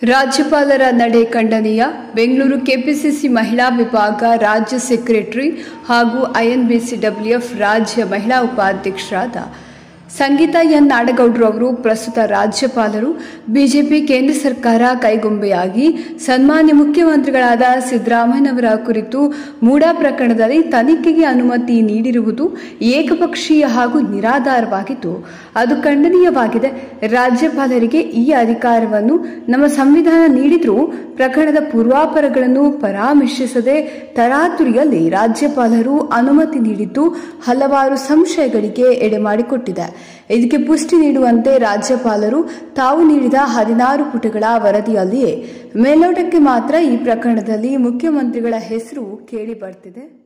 ರಾಜ್ಯಪಾಲರ ನಡೆ ಖಂಡನೀಯ ಬೆಂಗಳೂರು ಕೆಪಿಸಿಸಿ ಮಹಿಳಾ ವಿಭಾಗ ರಾಜ್ಯ ಸೆಕ್ರೆಟರಿ ಹಾಗೂ ಐಎನ್ಬಿಸಿಡಬ್ಲ್ಯೂಎಫ್ ರಾಜ್ಯ ಮಹಿಳಾ ಉಪಾಧ್ಯಕ್ಷರಾದ ಸಂಗೀತಾ ಎನ್ ನಾಡಗೌಡರು ಅವರು ಪ್ರಸ್ತುತ ರಾಜ್ಯಪಾಲರು ಬಿಜೆಪಿ ಕೇಂದ್ರ ಸರ್ಕಾರ ಕೈಗೊಂಬೆಯಾಗಿ ಸನ್ಮಾನ್ಯ ಮುಖ್ಯಮಂತ್ರಿಗಳಾದ ಸಿದ್ದರಾಮಯ್ಯನವರ ಕುರಿತು ಮೂಡಾ ಪ್ರಕರಣದಲ್ಲಿ ತನಿಖೆಗೆ ಅನುಮತಿ ನೀಡಿರುವುದು ಏಕಪಕ್ಷೀಯ ಹಾಗೂ ನಿರಾಧಾರವಾಗಿದ್ದು ಅದು ಖಂಡನೀಯವಾಗಿದೆ ರಾಜ್ಯಪಾಲರಿಗೆ ಈ ಅಧಿಕಾರವನ್ನು ನಮ್ಮ ಸಂವಿಧಾನ ನೀಡಿದ್ರೂ ಪ್ರಕರಣದ ಪೂರ್ವಾಪರಗಳನ್ನು ಪರಾಮರ್ಶಿಸದೆ ತರಾತುರಿಯಲ್ಲಿ ರಾಜ್ಯಪಾಲರು ಅನುಮತಿ ನೀಡಿದ್ದು ಹಲವಾರು ಸಂಶಯಗಳಿಗೆ ಎಡೆಮಾಡಿಕೊಟ್ಟಿದೆ ಇದಕ್ಕೆ ಪುಷ್ಟಿ ನೀಡುವಂತೆ ರಾಜ್ಯಪಾಲರು ತಾವು ನೀಡಿದ ಹದಿನಾರು ಪುಟಗಳ ವರದಿಯಲ್ಲಿಯೇ ಮೇಲ್ನೋಟಕ್ಕೆ ಮಾತ್ರ ಈ ಪ್ರಕರಣದಲ್ಲಿ ಮುಖ್ಯಮಂತ್ರಿಗಳ ಹೆಸರು ಕೇಳಿ ಬರ್ತಿದೆ